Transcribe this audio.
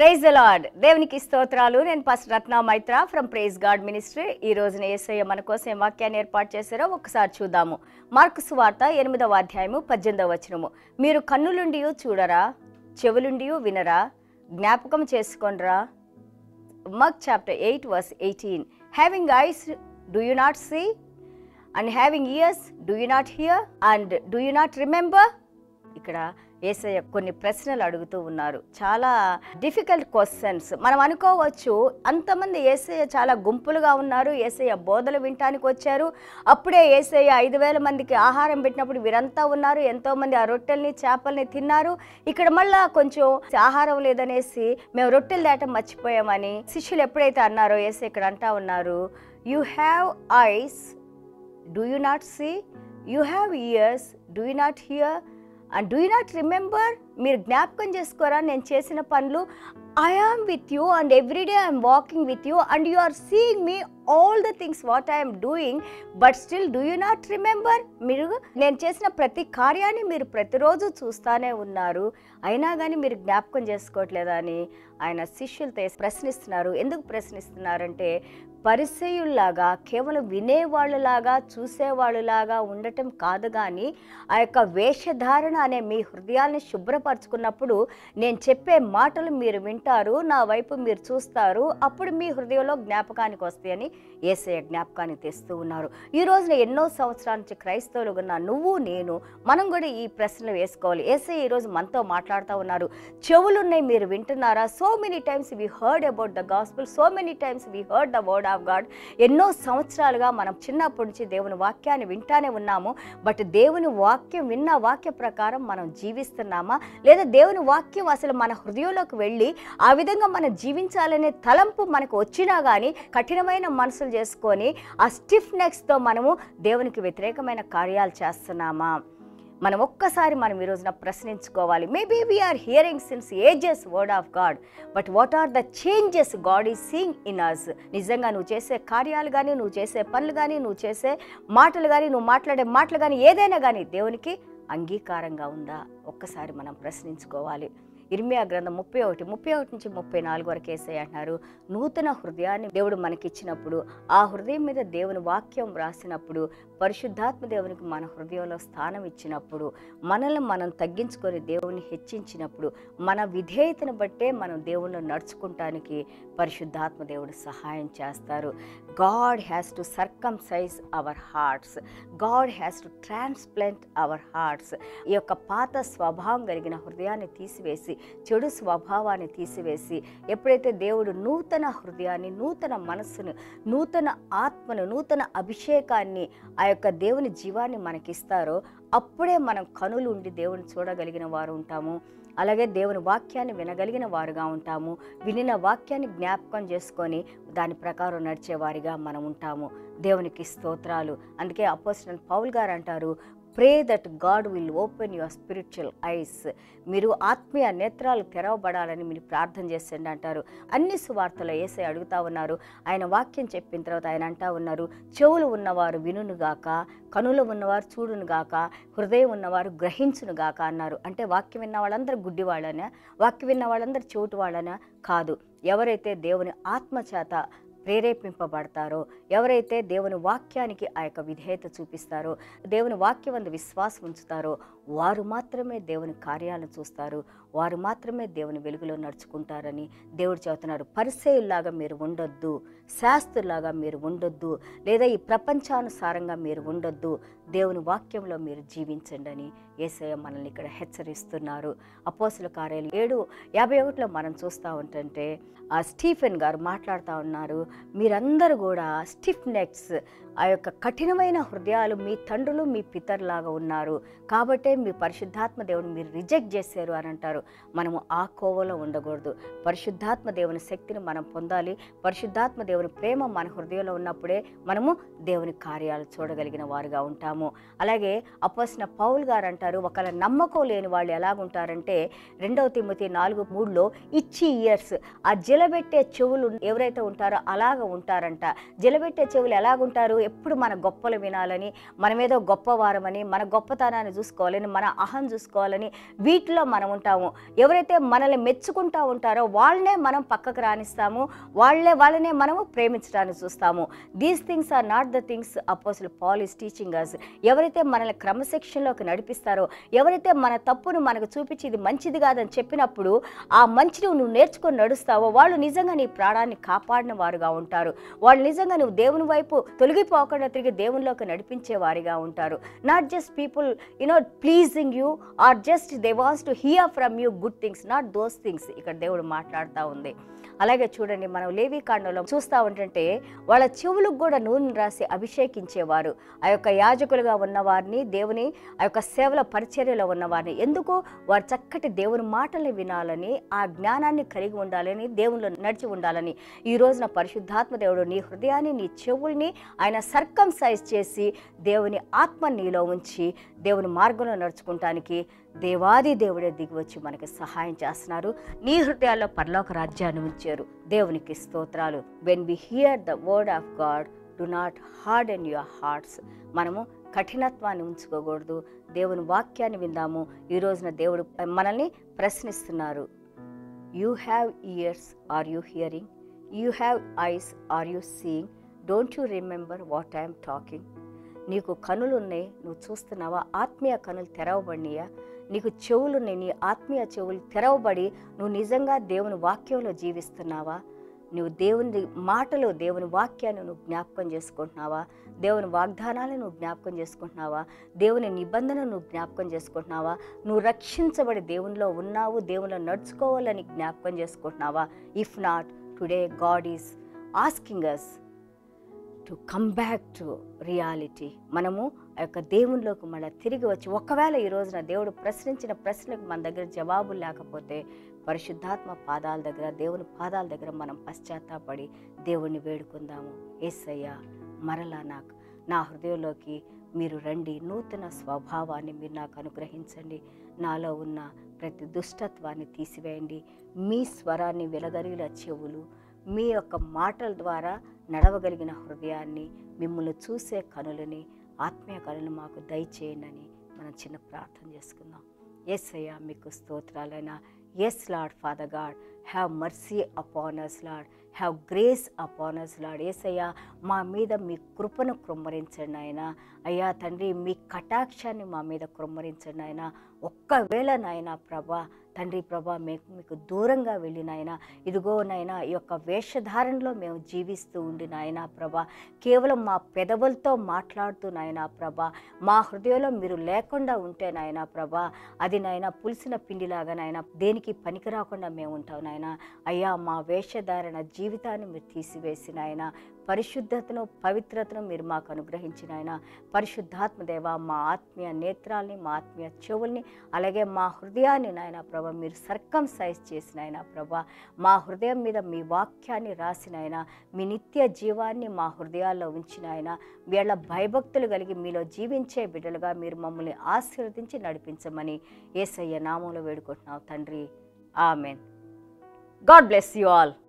praise the lord దేవునికి స్తోత్రాలు నేను first Ratna Maitra from Praise God Ministry ఈ రోజున యేసయ్య మన కోసం ఏం వాక్యాన్ని ఏర్పాటు చేశారో ఒకసారి చూద్దాము మార్కు సువార్త ఎనిమిదవ అధ్యాయము పద్దెనిమిదవ వచనము మీరు కన్నులుండి చూడరా చెవులుండి వినరా జ్ఞాపకం చేసుకోండిరా Mark chapter eight verse eighteen having eyes do you not see and having ears do you not hear and do you not remember ఇక్కడ ఏసయ్య కొన్ని ప్రశ్నలు అడుగుతూ ఉన్నారు చాలా డిఫికల్ట్ క్వశ్చన్స్ మనం అనుకోవచ్చు అంతమంది ఏసయ్య చాలా గుంపులుగా ఉన్నారు ఏసయ్య బోధలు వినటానికి వచ్చారు అప్పుడే ఏసయ్య ఐదు వేల మందికి ఆహారం పెట్టినప్పుడు వీరంతా ఉన్నారు ఎంతో మంది ఆ రొట్టెల్ని చేపల్ని తిన్నారు ఇక్కడ మళ్ళా కొంచెం ఆహారం లేదనేసి మేము రొట్టెలు దాటం మర్చిపోయామని శిష్యులు ఎప్పుడైతే అన్నారో ఏసే ఇక్కడ అంటా ఉన్నారు you have eyes do you not see you have ears do you not hear and do you not remember మీరు జ్ఞాపకం చేసుకోరా నేను చేసిన పనులు I am with you and every day I'm walking with you and you are seeing me all the things what I'm doing but still do you not remember మీరు నేను చేసిన ప్రతి కార్యాన్ని మీరు ప్రతిరోజు చూస్తానే ఉన్నారు అయినా కానీ మీరు జ్ఞాపకం చేసుకోవట్లేదా అని ఆయన శిష్యులతో ప్రశ్నిస్తున్నారు ఎందుకు ప్రశ్నిస్తున్నారంటే పరిసయుల్లాగా కేవలం వినేవాళ్ళలాగా చూసేవాళ్ళలాగా ఉండటం కాదు కానీ ఆ యొక్క వేషధారణ అనే మీ హృదయాల్ని శుభ్రపరచుకున్నప్పుడు నేను చెప్పే మాటలు మీరు వింటారు నా వైపు మీరు చూస్తారు అప్పుడు మీ హృదయంలో జ్ఞాపకానికి వస్తాయని ఏసయ జ్ఞాపకాన్ని తెస్తూ ఉన్నారు ఈ రోజున ఎన్నో సంవత్సరాల నుంచి క్రైస్తవులు ఉన్న నువ్వు నేను మనం కూడా ఈ ప్రశ్నలు వేసుకోవాలి ఏసై ఈరోజు మనతో మాట్లాడుతూ ఉన్నారు చెవులున్నాయి మీరు వింటున్నారా so many times we heard about the gospel so many times we heard the word of God ఎన్నో సంవత్సరాలుగా మనం చిన్నప్పటి నుంచి దేవుని వాక్యాన్ని వింటానే ఉన్నాము బట్ దేవుని వాక్యం విన్న వాక్య ప్రకారం మనం జీవిస్తున్నామా లేదా దేవుని వాక్యం అసలు మన హృదయంలోకి వెళ్ళి ఆ విధంగా మనం జీవించాలనే తలంపు మనకు వచ్చినా కానీ కఠినమైన మనసులు చేసుకొని ఆ స్టిఫ్ నెక్స్తో మనము దేవునికి వ్యతిరేకమైన కార్యాలు చేస్తున్నామా మనం ఒక్కసారి మనం ఈ రోజున ప్రశ్నించుకోవాలి maybe we are hearing since ages word of God but what are the changes God is seeing in us నిజంగా నువ్వు చేసే కార్యాలు కానీ నువ్వు చేసే పనులు కానీ నువ్వు చేసే మాటలు కానీ నువ్వు మాట్లాడే మాటలు కానీ ఏదైనా కానీ దేవునికి అంగీకారంగా ఉందా ఒక్కసారి మనం ప్రశ్నించుకోవాలి ఇర్మియా గ్రంథం ముప్పై ఒకటి ముప్పై ఒకటి నుంచి ముప్పై నాలుగు వరకు వేసాయి అంటున్నారు నూతన హృదయాన్ని దేవుడు మనకిచ్చినప్పుడు ఆ హృదయం మీద దేవుని వాక్యం రాసినప్పుడు పరిశుద్ధాత్మ దేవునికి మన హృదయంలో స్థానం ఇచ్చినప్పుడు మనల్ని మనం తగ్గించుకొని దేవుని హెచ్చించినప్పుడు మన విధేయతను బట్టే మనం దేవుణ్ణి నడుచుకుంటానికి పరిశుద్ధాత్మ దేవుడు సహాయం చేస్తారు God has to circumcise our hearts God has to transplant our hearts ఈ యొక్క పాత స్వభావం కలిగిన హృదయాన్ని తీసివేసి చెడు స్వభావాన్ని తీసివేసి ఎప్పుడైతే దేవుడు నూతన హృదయాన్ని నూతన మనస్సును నూతన ఆత్మను నూతన అభిషేకాన్ని ఆ యొక్క దేవుని జీవాన్ని మనకిస్తారో అప్పుడే మనం కనులు ఉండి దేవుని చూడగలిగిన వారు ఉంటాము అలాగే దేవుని వాక్యాన్ని వినగలిగిన వారుగా ఉంటాము వినిన వాక్యాన్ని జ్ఞాపకం చేసుకొని దాని ప్రకారం నడిచేవారిగా మనం ఉంటాము దేవునికి స్తోత్రాలు అందుకే అపోజిషన్ పౌల్ గారు అంటారు pray that God will open your spiritual eyes మీరు ఆత్మీయ నేత్రాలు తెరవబడాలని మీరు ప్రార్థన చేసండి అంటారు అన్ని సువార్తలు వేసే అడుగుతా ఉన్నారు ఆయన వాక్యం చెప్పిన తర్వాత ఆయన అంటా ఉన్నారు చెవులు ఉన్నవారు వినుగాక కనులు ఉన్నవారు చూడునుగాక హృదయం ఉన్నవారు గ్రహించునుగాక అన్నారు అంటే వాక్యం విన్న వాళ్ళందరూ గుడ్డి వాళ్ళనా వాక్యం విన్న వాళ్ళందరూ చెవిటి వాళ్ళనా కాదు ఎవరైతే దేవుని ఆత్మ చేత ప్రేరేపింపబడతారో ఎవరైతే దేవుని వాక్యానికి ఆ యొక్క విధేయత చూపిస్తారో దేవుని వాక్యం అందు విశ్వాసం ఉంచుతారో వారు మాత్రమే దేవుని కార్యాలను చూస్తారు వారు మాత్రమే దేవుని వెలుగులో నడుచుకుంటారని దేవుడు చెబుతున్నారు పరిసేయుల్లాగా మీరు ఉండొద్దు శాస్త్రులాగా మీరు ఉండొద్దు లేదా ఈ ప్రపంచానుసారంగా మీరు ఉండొద్దు దేవుని వాక్యంలో మీరు జీవించండి అని ఏసయ్య మనల్ని ఇక్కడ హెచ్చరిస్తున్నారు అపోసుల కార్యాలు ఏడు యాభై ఒకటిలో మనం చూస్తూ ఉంటుంటే ఆ స్టీఫెన్ గారు మాట్లాడుతూ ఉన్నారు మీరందరూ కూడా స్టిఫ్ నెక్స్ ఆ యొక్క కఠినమైన హృదయాలు మీ తండ్రులు మీ పితరులాగా ఉన్నారు కాబట్టే మీ పరిశుద్ధాత్మ దేవుని మీరు రిజెక్ట్ చేశారు అని అంటారు మనము ఆ కోవలో ఉండకూడదు పరిశుద్ధాత్మ దేవుని శక్తిని మనం పొందాలి పరిశుద్ధాత్మ దేవుని ప్రేమ మన హృదయంలో ఉన్నప్పుడే మనము దేవుని కార్యాలు చూడగలిగిన వారుగా ఉంటాము అలాగే అపోసిన పౌల్ గారు అంటారు ఒకవేళ నమ్మకం లేని వాళ్ళు ఎలాగుంటారంటే రెండవ తిమ్మతి నాలుగు మూడులో ఇచ్చి ఇయర్స్ ఆ జలబెట్టే చెవులు ఎవరైతే ఉంటారో అలాగ ఉంటారంట జలబెట్టే చెవులు ఎలాగుంటారు ఎప్పుడు మన గొప్పలు వినాలని మనమేదో గొప్పవారమని మన గొప్పతనాన్ని చూసుకోవాలని మన అహం చూసుకోవాలని వీటిలో మనం ఉంటాము ఎవరైతే మనల్ని మెచ్చుకుంటా ఉంటారో వాళ్ళనే మనం పక్కకు రాణిస్తాము వాళ్ళే వాళ్ళనే మనము ప్రేమించడానికి చూస్తాము these things are not the things apostle Paul is teaching us ఎవరైతే మనల్ని క్రమశిక్షణలోకి నడిపిస్తారో ఎవరైతే మన తప్పును మనకు చూపించి ఇది మంచిది కాదని చెప్పినప్పుడు ఆ మంచిని నువ్వు నేర్చుకొని నడుస్తావో వాళ్ళు నిజంగా నీ ప్రాణాన్ని కాపాడిన వారుగా ఉంటారు వాళ్ళు నిజంగా నువ్వు దేవుని వైపు తొలగిపోకుండా తిరిగి దేవునిలోకి నడిపించే వారిగా ఉంటారు not just people you know pleasing you are just they wants to hear from you good things not those things ఇక్కడ దేవుడు మాట్లాడుతూ ఉంది అలాగే చూడండి మనం లేవి కాండంలో చూస్తూ ఉంటుంటే వాళ్ళ చెవులకు కూడా నూనె రాసి అభిషేకించేవారు ఆ యొక్క యాజకులుగా ఉన్నవారిని దేవుని ఆ యొక్క సేవల పరిచర్యలో ఉన్నవారిని ఎందుకు వారు చక్కటి దేవుని మాటల్ని వినాలని ఆ జ్ఞానాన్ని కలిగి ఉండాలని దేవునిలో నడిచి ఉండాలని ఈ రోజున పరిశుద్ధాత్మ దేవుడు నీ హృదయాన్ని నీ చెవుల్ని ఆయన సర్కం సైజ్ చేసి దేవుని ఆత్మ నీలో ఉంచి దేవుని మార్గంలో నడుచుకుంటానికి దేవాది దేవుడే దిగి వచ్చి మనకి సహాయం చేస్తున్నారు నీ హృదయాల్లో పరలోక రాజ్యాన్ని ఉంచారు దేవునికి స్తోత్రాలు when we hear the word of God do not hard in your hearts మనము కఠినత్వాన్ని ఉంచుకోకూడదు దేవుని వాక్యాన్ని విందాము ఈ రోజున దేవుడు మనల్ని ప్రశ్నిస్తున్నారు you have ears are you hearing you have eyes are you seeing don't you remember what I'm talking నీకు కనులు ఉన్నాయి నువ్వు చూస్తున్నావా ఆత్మీయ కనులు తెరవబడినాయా నీకు చెవులున్నాయి నీ ఆత్మీయ చెవులు తెరవబడి నువ్వు నిజంగా దేవుని వాక్యంలో జీవిస్తున్నావా నువ్వు దేవుని మాటలు దేవుని వాక్యాన్ని నువ్వు జ్ఞాపకం చేసుకుంటున్నావా దేవుని వాగ్దానాలను నువ్వు జ్ఞాపకం చేసుకుంటున్నావా దేవుని నిబంధన నువ్వు జ్ఞాపకం చేసుకుంటున్నావా నువ్వు రక్షించబడి దేవునిలో ఉన్నావు దేవునిలో నడుచుకోవాలని జ్ఞాపకం చేసుకుంటున్నావా if not today God is asking us to come back to reality మనము ఆ యొక్క దేవునిలోకి మళ్ళీ తిరిగి వచ్చి ఒకవేళ ఈ రోజున దేవుడు ప్రశ్నించిన ప్రశ్నకు మన దగ్గర జవాబులు లేకపోతే పరిశుద్ధాత్మ పాదాల దగ్గర దేవుని పాదాల దగ్గర మనం పశ్చాత్తాపడి దేవుణ్ణి వేడుకుందాము ఏసయ్య మరలా నాకు నా హృదయంలోకి మీరు రండి నూతన స్వభావాన్ని మీరు నాకు అనుగ్రహించండి నాలో ఉన్న ప్రతి దుష్టత్వాన్ని తీసివేయండి మీ స్వరాన్ని వెలగలిగిన చెవులు మీ యొక్క మాటల ద్వారా నడవగలిగిన హృదయాన్ని మిమ్మల్ని చూసే కనులని ఆత్మీయ కనులు మాకు దయచేయండి అని మనం చిన్న ప్రార్థన చేసుకుందాం ఎస్ అయ్యా మీకు స్తోత్రాలైనా yes Lord Father God have mercy upon us Lord have grace upon us Lord yes అయ్యా మా మీద మీ కృపను కృమ్మరించండి ఆయన అయ్యా తండ్రి మీ కటాక్షాన్ని మా మీద కృమ్మరించండి ఆయన ఒక్కవేళ నాయన ప్రభా తండ్రి ప్రభా మీకు మీకు దూరంగా వెళ్ళి నాయన ఇదిగో నాయన ఈ యొక్క వేషధారణలో మేము జీవిస్తూ ఉండి నాయన ప్రభా కేవలం మా పెదవులతో మాట్లాడుతూ నాయన ప్రభా మా హృదయంలో మీరు లేకుండా ఉంటే నాయన ప్రభా అది నాయన పులిసిన పిండిలాగా నాయన దేనికి పనికి రాకుండా మేము ఉంటాం నాయన అయ్యా మా వేషధారణ జీవితాన్ని మీరు తీసివేసి నాయన పరిశుద్ధతను పవిత్రతను మీరు మాకు అనుగ్రహించిన ఆయన పరిశుద్ధాత్మ దేవ మా ఆత్మీయ నేత్రాల్ని మా ఆత్మీయ చెవుల్ని అలాగే మా హృదయాన్ని నాయన ప్రభ మీరు సర్కం సైజ్ చేసిన ఆయన ప్రభ మా హృదయం మీద మీ వాక్యాన్ని రాసిన ఆయన మీ నిత్య జీవాన్ని మా హృదయాల్లో ఉంచిన ఆయన వీళ్ళ భయభక్తులు కలిగి మీలో జీవించే బిడ్డలుగా మీరు మమ్మల్ని ఆశీర్వదించి నడిపించమని ఏసయ్య నామంలో వేడుకుంటున్నావు తండ్రి amen God bless you all